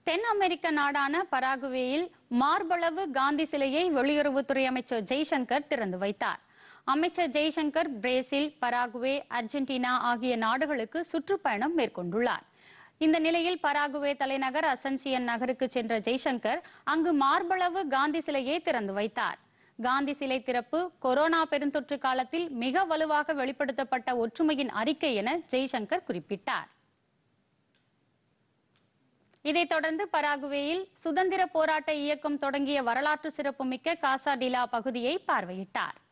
தென் அமெரிக்க நாடான பராகுவேயில் மார்பளவு காந்தி சிலையை வெளியுறவுத்துறை அமைச்சர் ஜெய்சங்கர் திறந்து வைத்தார் அமைச்சர் ஜெய்சங்கர் பிரேசில் பராகுவே அர்ஜென்டினா ஆகிய நாடுகளுக்கு சுற்றுப்பயணம் மேற்கொண்டுள்ளார் இந்த நிலையில் பராகுவே தலைநகர் அசன்சியன் நகருக்கு சென்ற ஜெய்சங்கர் அங்கு மார்பளவு காந்தி சிலையை திறந்து வைத்தார் காந்தி சிலை திறப்பு கொரோனா பெருந்தொற்று காலத்தில் மிக வலுவாக வெளிப்படுத்தப்பட்ட ஒற்றுமையின் அறிக்கை என ஜெய்சங்கர் குறிப்பிட்டார் இதைத் தொடர்ந்து பராகுவேயில் சுதந்திர போராட்ட இயக்கம் தொடங்கிய வரலாற்று சிறப்புமிக்க காசா டிலா பகுதியை பார்வையிட்டார்